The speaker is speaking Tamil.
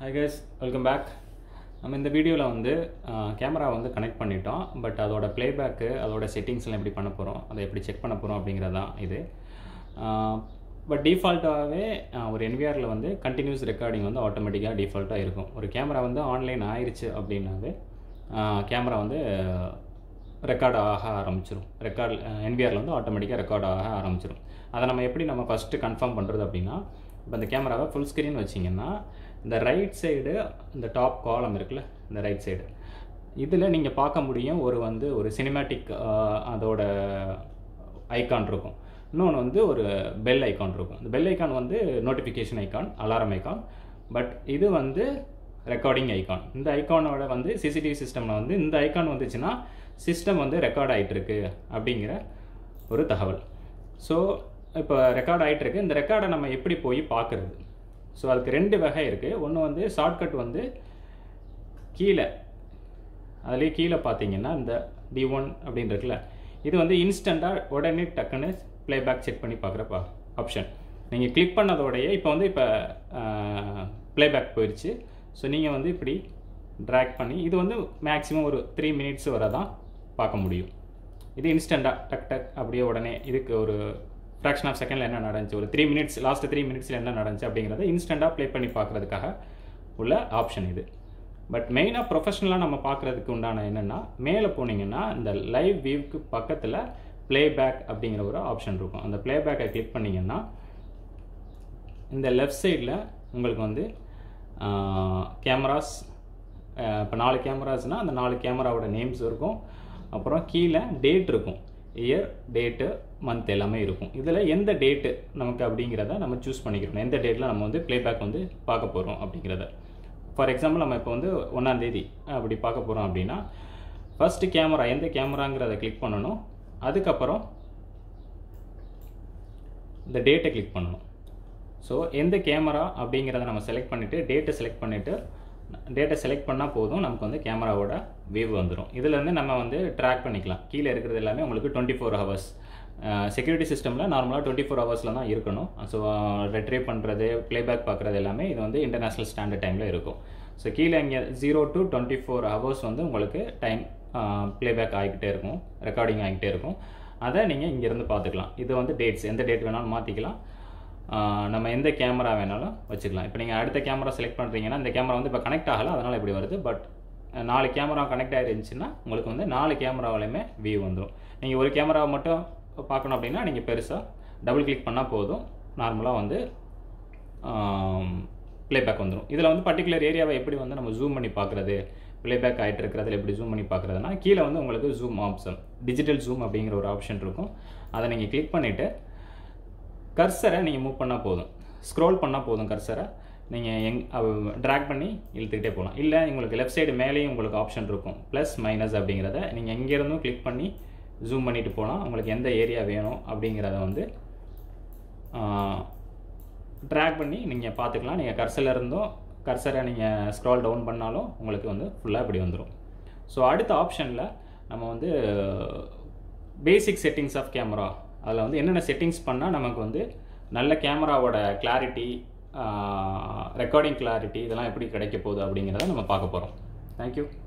ஹை கைஸ் வெல்கம் பேக் நம்ம இந்த வீடியோவில் வந்து கேமரா வந்து கனெக்ட் பண்ணிட்டோம் பட் அதோட ப்ளேபேக்கு அதோட செட்டிங்ஸ்லாம் எப்படி பண்ண போகிறோம் அதை எப்படி செக் பண்ண போகிறோம் அப்படிங்கிறது தான் இது பட் டிஃபால்ட்டாகவே ஒரு என்விஆரில் வந்து கண்டினியூஸ் ரெக்கார்டிங் வந்து ஆட்டோமேட்டிக்காக டிஃபால்ட்டாக இருக்கும் ஒரு கேமரா வந்து ஆன்லைன் ஆயிடுச்சு அப்படின்னாவே கேமரா வந்து ரெக்கார்ட் ஆக ஆரம்பிச்சிடும் ரெக்கார்ட் என்பிஆரில் வந்து ஆட்டோமேட்டிக்காக ரெக்கார்ட் ஆக ஆரம்பிச்சிடும் அதை நம்ம எப்படி நம்ம ஃபஸ்ட்டு கன்ஃபார்ம் பண்ணுறது அப்படின்னா இப்போ இந்த கேமராவை ஃபுல் ஸ்க்ரீன் வச்சிங்கன்னா இந்த ரைட் சைடு இந்த டாப் காலம் இருக்குல்ல இந்த ரைட் சைடு இதில் நீங்கள் பார்க்க முடியும் ஒரு வந்து ஒரு சினிமேட்டிக் அதோட ஐக்கான் இருக்கும் இன்னொன்று வந்து ஒரு பெல் ஐக்கான் இருக்கும் இந்த பெல் ஐக்கான் வந்து notification icon alarm icon but இது வந்து ரெக்கார்டிங் ஐக்கான் இந்த ஐக்கானோட வந்து சிசிடிவி சிஸ்டமில் வந்து இந்த ஐக்கான் வந்துச்சுன்னா சிஸ்டம் வந்து ரெக்கார்ட் ஆகிட்டுருக்கு அப்படிங்கிற ஒரு தகவல் ஸோ இப்போ ரெக்கார்ட் ஆகிட்டுருக்கு இந்த ரெக்கார்டை நம்ம எப்படி போய் பார்க்குறது ஸோ அதுக்கு ரெண்டு வகை இருக்குது ஒன்று வந்து ஷார்ட்கட் வந்து கீழே அதுலேயே கீழே பார்த்தீங்கன்னா இந்த டி ஒன் அப்படின்னு இருக்குல்ல இது வந்து இன்ஸ்டண்ட்டாக உடனே டக்குன்னு ப்ளேபேக் செக் பண்ணி பார்க்குற பா ஆப்ஷன் நீங்கள் கிளிக் பண்ணதோடைய இப்போ வந்து இப்போ ப்ளேபேக் போயிடுச்சு ஸோ நீங்கள் வந்து இப்படி ட்ராக் பண்ணி இது வந்து மேக்ஸிமம் ஒரு த்ரீ மினிட்ஸ் வரை தான் பார்க்க முடியும் இது இன்ஸ்டண்ட்டாக டக் டக் அப்படியே உடனே இதுக்கு ஒரு ஃப்ராக்ஷன் ஆஃப் செகண்டில் என்ன நடந்துச்சு ஒரு த்ரீ மினிட்ஸ் லாஸ்ட் த்ரீ மினிட்ஸில் என்ன நடந்துச்சு அப்படிங்கிறத இன்ஸ்டண்ட்டாக ப்ளே பண்ணி பார்க்குறதுக்காக உள்ள ஆப்ஷன் இது பட் மெயினாக ப்ரொஃபஷனலாக நம்ம பார்க்குறதுக்கு உண்டான என்னென்னா மேலே போனீங்கன்னா இந்த லைவ் வியூக்கு பக்கத்தில் ப்ளேபேக் அப்படிங்கிற ஒரு ஆப்ஷன் இருக்கும் அந்த ப்ளேபேக்கை கிளிக் பண்ணிங்கன்னா இந்த லெஃப்ட் சைடில் உங்களுக்கு வந்து கேமராஸ் இப்போ நாலு கேமராஸ்னால் அந்த நாலு கேமராவோட நேம்ஸ் இருக்கும் அப்புறம் கீழே டேட் இருக்கும் இயர் டேட்டு மந்த் எல்லாமே இருக்கும் இதில் எந்த டேட்டு நமக்கு அப்படிங்கிறத நம்ம சூஸ் பண்ணிக்கிறோம் எந்த டேட்டில் நம்ம வந்து ப்ளேபேக் வந்து பார்க்க போகிறோம் அப்படிங்கிறத ஃபார் எக்ஸாம்பிள் நம்ம இப்போ வந்து ஒன்றாந்தேதி அப்படி பார்க்க போகிறோம் அப்படின்னா ஃபஸ்ட்டு கேமரா எந்த கேமராங்கிறத கிளிக் பண்ணணும் அதுக்கப்புறம் இந்த டேட்டை கிளிக் பண்ணணும் ஸோ எந்த கேமரா அப்படிங்கிறத நம்ம செலக்ட் பண்ணிவிட்டு டேட்டை செலக்ட் பண்ணிவிட்டு டேட்டை செலக்ட் பண்ணால் போதும் நமக்கு வந்து கேமராவோட வியூ வந்துடும் இதுலேருந்து நம்ம வந்து ட்ராக் பண்ணிக்கலாம் கீழே இருக்கிறது எல்லாமே உங்களுக்கு டுவெண்ட்டி ஃபோர் ஹவர்ஸ் செக்யூரிட்டி சிஸ்டமில் நார்மலாக டுவெண்ட்டி ஃபோர் ஹவர்ஸில் தான் இருக்கணும் ஸோ ரெட்ரீவ் பண்ணுறது ப்ளேபேக் பார்க்குறது எல்லாமே இது வந்து இன்டர்நேஷ்னல் ஸ்டாண்டர்ட் டைமில் இருக்கும் ஸோ கீழே இங்கே zero to twenty four hours வந்து உங்களுக்கு டைம் ப்ளேபேக் ஆகிக்கிட்டே இருக்கும் ரெக்கார்டிங் ஆகிக்கிட்டே இருக்கும் அதை நீங்கள் இங்கேருந்து பார்த்துக்கலாம் இது வந்து டேட்ஸ் எந்த டேட் வேணாலும் மாற்றிக்கலாம் நம்ம எந்த கேமரா வேணாலும் வச்சுக்கலாம் இப்போ நீங்கள் அடுத்த கேமரா செலக்ட் பண்ணுறீங்கன்னா இந்த கேமரா வந்து இப்போ கனெக்ட் ஆகலை அதனால் இப்படி வருது பட் நாலு கேமரா கனெக்ட் ஆகிருந்துச்சுன்னா உங்களுக்கு வந்து நாலு கேமராவிலையுமே வியூ வந்துடும் நீங்கள் ஒரு கேமராவை மட்டும் பார்க்கணும் அப்படின்னா நீங்கள் பெருசாக டபுள் கிளிக் பண்ணால் போதும் நார்மலாக வந்து ப்ளேபேக் வந்துடும் இதில் வந்து பர்டிகுலர் ஏரியாவை எப்படி வந்து நம்ம ஜூம் பண்ணி பார்க்குறது ப்ளேபேக் ஆகிட்டு இருக்கிறதுல எப்படி ஜூம் பண்ணி பார்க்குறதுனா கீழே வந்து உங்களுக்கு ஜூம் ஆப்ஷன் டிஜிட்டல் ஜூம் அப்படிங்கிற ஒரு ஆப்ஷன் இருக்கும் அதை நீங்கள் கிளிக் பண்ணிவிட்டு கர்சரை நீங்கள் மூவ் பண்ணால் போதும் ஸ்க்ரோல் பண்ணால் போதும் கர்சரை நீங்கள் எங் ட்ராக் பண்ணி இழுத்துக்கிட்டே போகலாம் இல்லை உங்களுக்கு லெஃப்ட் சைடு மேலேயும் உங்களுக்கு ஆப்ஷன் இருக்கும் ப்ளஸ் மைனஸ் அப்படிங்கிறத நீங்கள் எங்கேருந்தும் கிளிக் பண்ணி ஜூம் பண்ணிட்டு போகலாம் உங்களுக்கு எந்த ஏரியா வேணும் அப்படிங்கிறத வந்து ட்ராக் பண்ணி நீங்கள் பார்த்துக்கலாம் நீங்கள் கர்சரில் இருந்தும் கர்சரை நீங்கள் ஸ்க்ரால் டவுன் பண்ணாலும் உங்களுக்கு வந்து ஃபுல்லாக இப்படி வந்துடும் ஸோ அடுத்த ஆப்ஷனில் நம்ம வந்து பேசிக் செட்டிங்ஸ் ஆஃப் கேமரா அதில் வந்து என்னென்ன செட்டிங்ஸ் பண்ணால் நமக்கு வந்து நல்ல கேமராவோட கிளாரிட்டி ரெக்கார்டிங் கிளாரிட்டி இதெல்லாம் எப்படி கிடைக்க போகுது அப்படிங்கிறத நம்ம பார்க்க போகிறோம் தேங்க்யூ